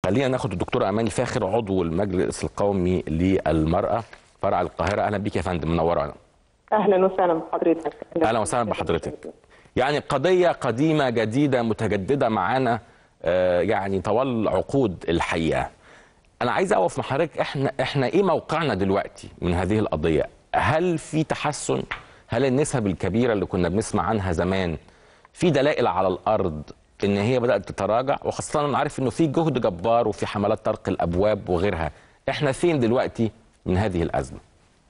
خلينا ناخد الدكتوره اماني فاخر عضو المجلس القومي للمراه فرع القاهره اهلا بيك يا فندم منورانا اهلا وسهلا بحضرتك اهلا وسهلا بحضرتك يعني قضيه قديمه جديده متجدده معانا آه، يعني طوال عقود الحقيقه انا عايز اقف مع حضرتك احنا احنا ايه موقعنا دلوقتي من هذه القضيه هل في تحسن هل النسب الكبيره اللي كنا بنسمع عنها زمان في دلائل على الارض ان هي بدات تتراجع وخاصه انا عارف انه في جهد جبار وفي حملات طرق الابواب وغيرها احنا فين دلوقتي من هذه الازمه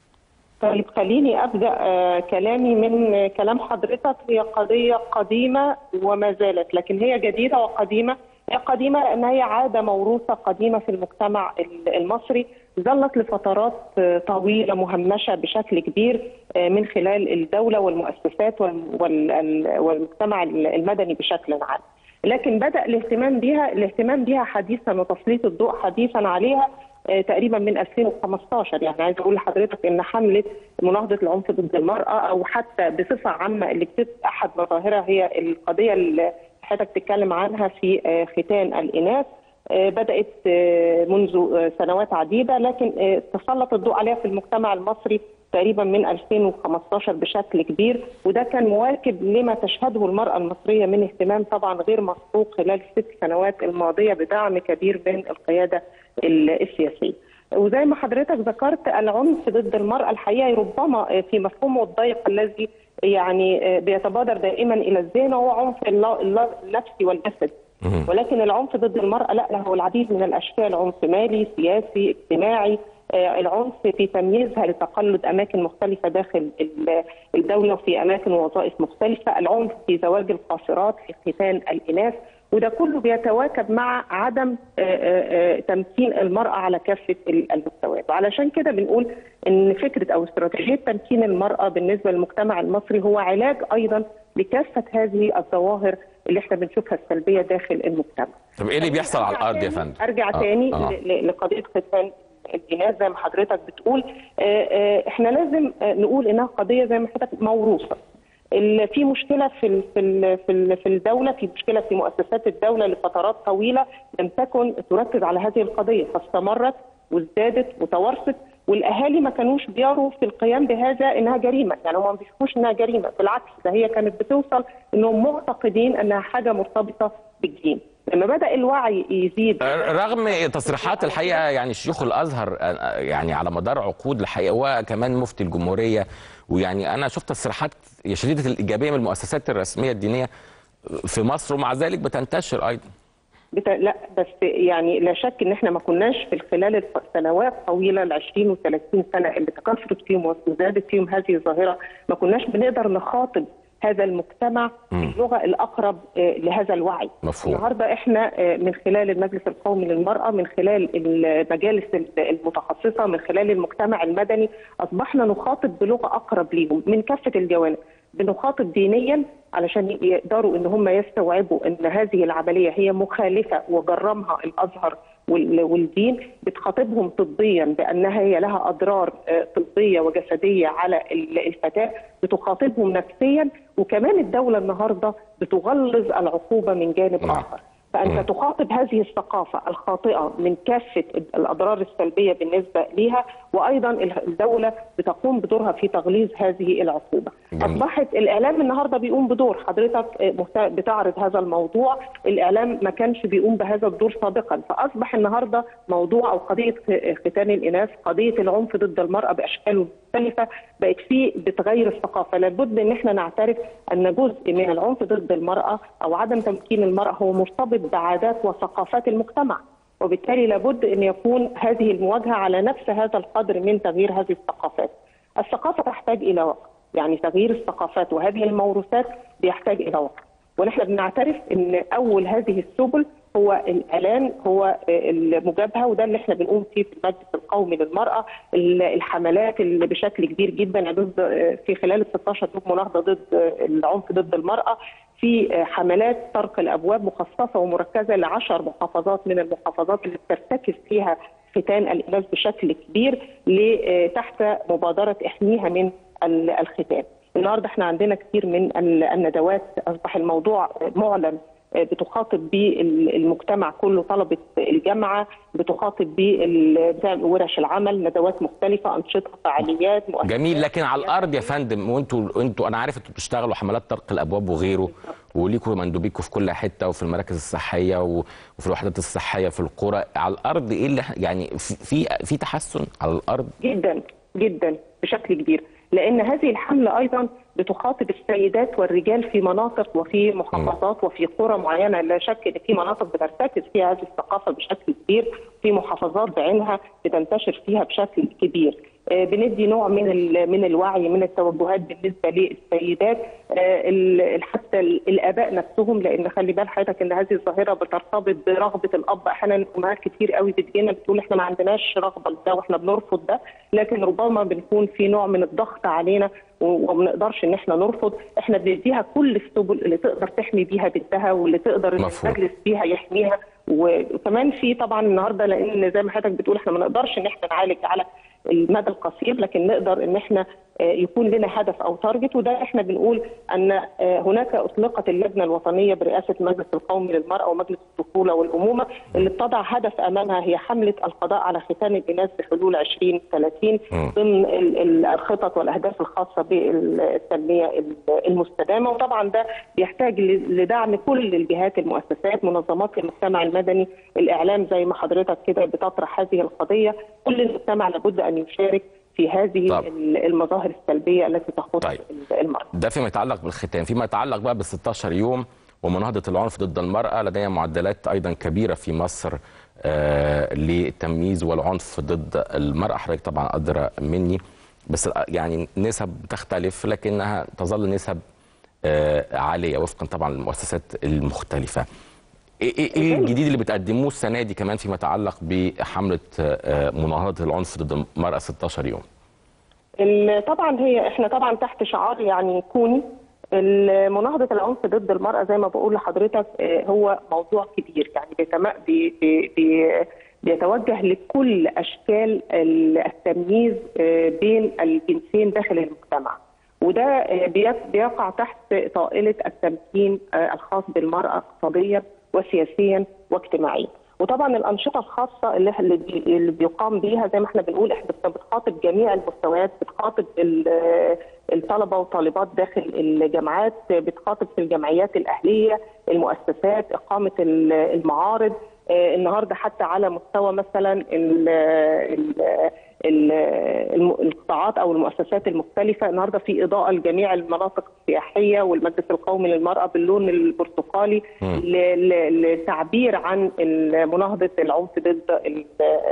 طيب خليني ابدا آه، كلامي من آه، كلام حضرتك هي قضيه قديمه وما زالت لكن هي جديده وقديمه هي قديمه لان هي عاده موروثه قديمه في المجتمع ال- المصري ظلت لفترات آه، طويله مهمشه بشكل كبير آه، من خلال الدوله والمؤسسات وال- وال- ال- والمجتمع المدني بشكل عام. لكن بدا الاهتمام بها الاهتمام بها حديثا وتسليط الضوء حديثا عليها آه، تقريبا من 2015 يعني عايز اقول لحضرتك ان حمله مناهضه العنف ضد المراه او حتى بصفه عامه اللي بتبقى احد مظاهرها هي القضيه اللي حضرتك بتتكلم عنها في آه، ختان الاناث آه، بدات آه، منذ آه، سنوات عديده لكن آه، تسلط الضوء عليها في المجتمع المصري تقريبا من 2015 بشكل كبير وده كان مواكب لما تشهده المراه المصريه من اهتمام طبعا غير مسبوق خلال الست سنوات الماضيه بدعم كبير من القياده ال- السياسيه. وزي ما حضرتك ذكرت العنف ضد المراه الحقيقه ربما في مفهومه الضيق الذي يعني بيتبادر دائما الى الذهن هو عنف الل- الل- النفسي والجسدي. ولكن العنف ضد المرأة لا له العديد من الأشكال عنف مالي سياسي اجتماعي آه، العنف في تمييزها لتقلد أماكن مختلفة داخل ال- الدولة وفي أماكن ووظائف مختلفة العنف في زواج القاصرات في ختان الإناث وده كله بيتواكب مع عدم آه، آه، آه، تمكين المرأة على كافة ال- المستويات وعلشان كده بنقول إن فكرة أو استراتيجية تمكين المرأة بالنسبة للمجتمع المصري هو علاج أيضا لكافة هذه الظواهر اللي احنا بنشوفها السلبية داخل المجتمع طب ايه اللي بيحصل على أرجع الارض يا تاني- فندم ارجع آه، تاني آه. ل- ل- لقضيه ختان الاناث زي ما حضرتك بتقول آه، آه، احنا لازم آه، نقول انها قضيه زي ما حضرتك موروثه ال- في مشكله في ال- في ال- في ال- في الدوله في مشكله في مؤسسات الدوله لفترات طويله لم تكن تركز على هذه القضيه فاستمرت وازدادت وتوارثت والاهالي ما كانوش بيروا في القيام بهذا انها جريمه يعني هم ما بيشوفوش انها جريمه بالعكس ده هي كانت بتوصل انهم معتقدين انها حاجه مرتبطه بالدين لما بدا الوعي يزيد رغم تصريحات الحقيقه يعني شيوخ الازهر آه، يعني على مدار عقود الحقيقه وكمان مفتي الجمهوريه ويعني انا شفت تصريحات شديده الايجابيه من المؤسسات الرسميه الدينيه في مصر ومع ذلك بتنتشر ايضا بتا... لا بس يعني لا شك ان احنا ما كناش في خلال الف- سنوات طويله ال 20 و30 سنه اللي تكاثرت فيهم وازدادت فيهم هذه الظاهره ما كناش بنقدر نخاطب هذا المجتمع باللغه الاقرب آه، لهذا الوعي. مفهوم. النهارده احنا آه، من خلال المجلس القومي للمراه من خلال المجالس المتخصصه من خلال المجتمع المدني اصبحنا نخاطب بلغه اقرب ليهم من كافه الجوانب. بنخاطب دينيا علشان يقدروا ان هم يستوعبوا ان هذه العمليه هي مخالفه وجرمها الازهر وال- والدين بتخاطبهم طبيا بانها هي لها اضرار آه، طبيه وجسديه على ال- الفتاه بتخاطبهم نفسيا وكمان الدوله النهارده بتغلظ العقوبه من جانب نعم. اخر فانت مم. تخاطب هذه الثقافه الخاطئه من كافه الاضرار السلبيه بالنسبه ليها وايضا الدوله بتقوم بدورها في تغليظ هذه العقوبه. جميل. اصبحت الاعلام النهارده بيقوم بدور حضرتك آه، مهت- بتعرض هذا الموضوع، الاعلام ما كانش بيقوم بهذا الدور سابقا فاصبح النهارده موضوع او قضيه خ- ختان الاناث، قضيه العنف ضد المراه باشكاله المختلفه بقت فيه بتغير الثقافه، لابد ان احنا نعترف ان جزء من العنف ضد المراه او عدم تمكين المراه هو مرتبط بعادات وثقافات المجتمع. وبالتالي لابد ان يكون هذه المواجهه على نفس هذا القدر من تغيير هذه الثقافات. الثقافه تحتاج الى وقت، يعني تغيير الثقافات وهذه الموروثات بيحتاج الى وقت. ونحن بنعترف ان اول هذه السبل هو الاعلان هو المجابهه وده اللي احنا بنقوم فيه في المجلس القومي للمراه الحملات اللي بشكل كبير جدا ضد في خلال ال 16 يوم مناهضه ضد العنف ضد المراه في حملات طرق الابواب مخصصه ومركزه لعشر محافظات من المحافظات اللي بترتكز فيها ختان الاناث بشكل كبير تحت مبادره احميها من الختان. النهارده احنا عندنا كثير من الندوات اصبح الموضوع معلن آه، بتخاطب بيه ال- المجتمع كله طلبه الجامعه بتخاطب بيه ال- بتعمل ورش العمل ندوات مختلفه انشطه فعاليات مؤسسات جميل لكن على الارض يا فندم وانتوا انتوا انا عارف انتوا بتشتغلوا حملات طرق الابواب وغيره وليكوا مندوبيكوا في كل حته وفي المراكز الصحيه و- وفي الوحدات الصحيه في القرى على الارض ايه اللي إحنا- يعني في في, في تحسن على الارض جدا جدا بشكل كبير لان هذه الحمله ايضا بتخاطب السيدات والرجال في مناطق وفي محافظات وفي قرى معينه لا شك ان في مناطق بترتكز فيها هذه الثقافه بشكل كبير في محافظات بعينها بتنتشر فيها بشكل كبير آه، بندي نوع من ال- من الوعي من التوجهات بالنسبه للسيدات آه، ال- حتى ال- الاباء نفسهم لان خلي بال حضرتك ان هذه الظاهره بترتبط برغبه الاب احيانا امهات كتير قوي بتجينا بتقول احنا ما عندناش رغبه لده واحنا بنرفض ده لكن ربما بنكون في نوع من الضغط علينا و- وما نقدرش ان احنا نرفض احنا بنديها كل السبل اللي تقدر تحمي بيها بنتها واللي تقدر إن مفهوم. المجلس بيها يحميها وكمان في طبعا النهارده لان زي ما حضرتك بتقول احنا ما نقدرش ان احنا نعالج على المدى القصير لكن نقدر ان احنا آه، يكون لنا هدف او تارجت وده احنا بنقول ان آه، هناك اطلقت اللجنه الوطنيه برئاسه المجلس القومي للمراه ومجلس الطفوله والامومه اللي بتضع هدف امامها هي حمله القضاء على ختان الاناث بحلول 2030 مم. ضمن ال- ال- الخطط والاهداف الخاصه بالتنميه ال- المستدامه وطبعا ده بيحتاج ل- لدعم كل الجهات المؤسسات منظمات المجتمع المدني الاعلام زي ما حضرتك كده بتطرح هذه القضيه كل المجتمع لابد ان يشارك في هذه طب. ال- المظاهر السلبيه التي تخص طيب. ال- المراه ده فيما يتعلق بالختان فيما يتعلق بقى بال 16 يوم ومناهضه العنف ضد المراه لدينا معدلات ايضا كبيره في مصر آه للتمييز والعنف ضد المراه حضرتك طبعا ادرى مني بس يعني نسب بتختلف لكنها تظل نسب آه عاليه وفقا طبعا للمؤسسات المختلفه ايه ايه إيه الجديد اللي بتقدموه السنه دي كمان فيما يتعلق بحمله آه مناهضه العنف ضد المراه 16 يوم ال- طبعا هي احنا طبعا تحت شعار يعني كوني ال- مناهضه العنف ضد المراه زي ما بقول لحضرتك آه، هو موضوع كبير يعني بيتم بي بي بي بيتوجه لكل اشكال ال- التمييز آه، بين الجنسين داخل المجتمع وده آه، بيق- بيقع تحت طائله التمكين آه، الخاص بالمراه اقتصاديا وسياسيا واجتماعيا وطبعا الانشطه الخاصه اللي اللي بي- اللي بيقام بيها زي ما احنا بنقول احنا بت- بتخاطب جميع المستويات بتخاطب ال- الطلبه والطالبات داخل الجامعات بتخاطب في الجمعيات الاهليه المؤسسات اقامه ال- المعارض آه، النهارده حتى على مستوى مثلا ال- ال- ال- الم- القطاعات او المؤسسات المختلفه النهارده في اضاءه لجميع المناطق السياحيه والمجلس القومي للمراه باللون البرتقالي مم. ل- ل- للتعبير عن ال- مناهضه العنف ضد ال-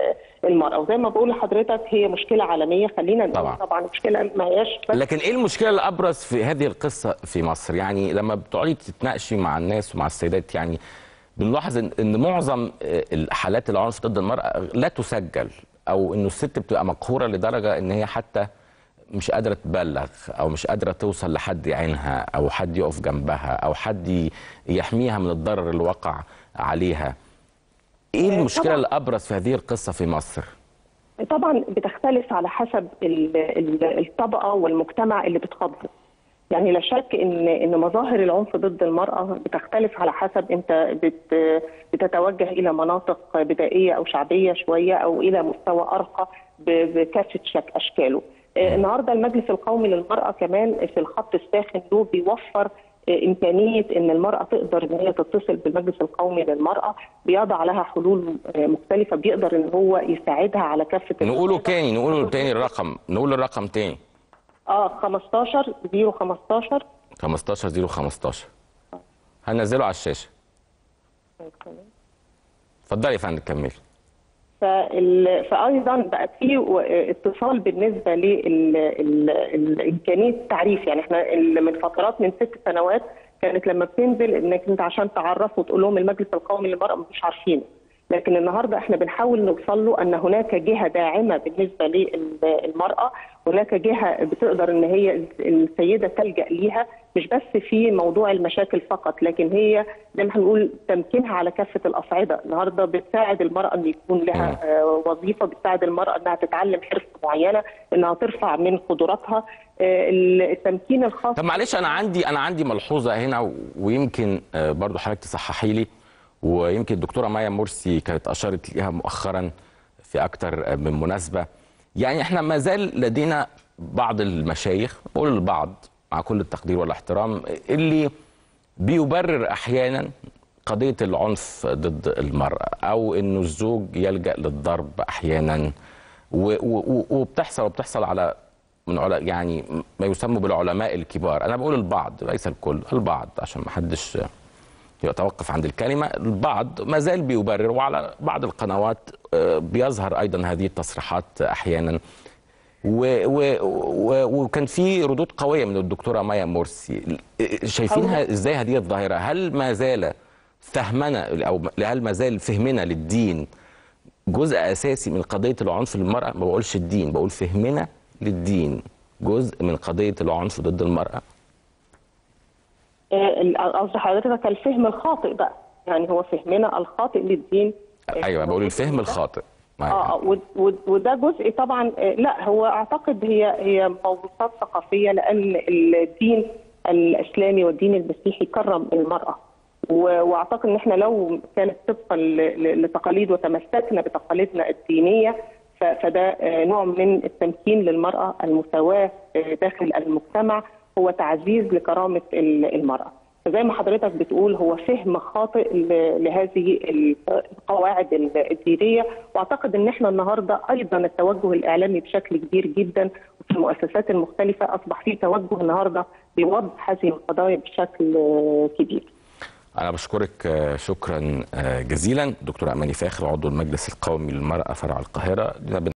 المراه وزي ما بقول لحضرتك هي مشكله عالميه خلينا نقول طبعا. طبعا مشكله ما هياش بس لكن ايه المشكله الابرز في هذه القصه في مصر يعني لما بتقعدي تتناقشي مع الناس ومع السيدات يعني بنلاحظ ان ان معظم آه، الحالات العنف ضد المراه لا تسجل او انه الست بتبقى مقهوره لدرجه ان هي حتى مش قادره تبلغ او مش قادره توصل لحد يعينها او حد يقف جنبها او حد ي- يحميها من الضرر اللي وقع عليها ايه آه، المشكله طبعاً. الابرز في هذه القصه في مصر طبعا بتختلف على حسب ال- ال- الطبقه والمجتمع اللي بتخاطبه يعني لا شك ان ان مظاهر العنف ضد المراه بتختلف على حسب انت بت بتتوجه الى مناطق بدائيه او شعبيه شويه او الى مستوى ارقى ب- بكافه شك اشكاله. آه، النهارده المجلس القومي للمراه كمان في الخط الساخن له بيوفر آه، امكانيه ان المراه تقدر ان هي تتصل بالمجلس القومي للمراه بيضع لها حلول آه، مختلفه بيقدر ان هو يساعدها على كافه نقوله المواضيع. تاني نقوله تاني الرقم نقول الرقم تاني اه 15 015 15 0 15 هنزله على الشاشه اتفضلي يا فندم كملي فال... فايضا بقى في و- اتصال بالنسبه لامكانيه التعريف يعني احنا ال- من فترات من ست سنوات كانت لما بتنزل انك انت عشان تعرف وتقول لهم المجلس القومي للمراه مش عارفين لكن النهارده احنا بنحاول نوصل له ان هناك جهه داعمه بالنسبه للمراه هناك جهه بتقدر ان هي السيده تلجا ليها مش بس في موضوع المشاكل فقط لكن هي زي ما هنقول تمكينها على كافه الاصعده النهارده بتساعد المراه ان يكون لها آه، وظيفه بتساعد المراه انها تتعلم حرفه معينه انها ترفع من قدراتها آه، التمكين الخاص طب معلش انا عندي انا عندي ملحوظه هنا و- ويمكن آه، برضو حضرتك تصححي لي ويمكن الدكتوره مايا مرسي كانت اشارت ليها مؤخرا في اكتر من مناسبه يعني احنا ما زال لدينا بعض المشايخ بقول البعض مع كل التقدير والاحترام اللي بيبرر احيانا قضيه العنف ضد المراه او انه الزوج يلجا للضرب احيانا و- و- و- وبتحصل وبتحصل على من علا يعني ما يسمى بالعلماء الكبار انا بقول البعض ليس الكل البعض عشان ما حدش يتوقف عند الكلمه البعض ما زال بيبرر وعلى بعض القنوات آه، بيظهر ايضا هذه التصريحات احيانا و و و وكان في ردود قويه من الدكتوره مايا مرسي شايفينها ازاي هذه الظاهره هل ما زال فهمنا او هل ما زال فهمنا للدين جزء اساسي من قضيه العنف للمراه ما بقولش الدين بقول فهمنا للدين جزء من قضيه العنف ضد المراه آه، قصد حضرتك الفهم الخاطئ بقى يعني هو فهمنا الخاطئ للدين ايوه بقول الفهم الخاطئ اه آه، ود- ود- وده جزء طبعا آه، لا هو اعتقد هي هي موروثات ثقافيه لان الدين الاسلامي والدين المسيحي كرم المراه و- واعتقد ان احنا لو كانت طبقا ل- ل- لتقاليد وتمسكنا بتقاليدنا الدينيه ف- فده آه، نوع من التمكين للمراه المساواه آه، داخل المجتمع هو تعزيز لكرامه ال- المراه فزي ما حضرتك بتقول هو فهم خاطئ ل- لهذه القواعد الدينيه واعتقد ان احنا النهارده ايضا التوجه الاعلامي بشكل كبير جدا وفي المؤسسات المختلفه اصبح في توجه النهارده بيوضح هذه القضايا بشكل آه، كبير. أنا بشكرك آه، شكرا آه، جزيلا دكتورة أماني فاخر عضو المجلس القومي للمرأة فرع القاهرة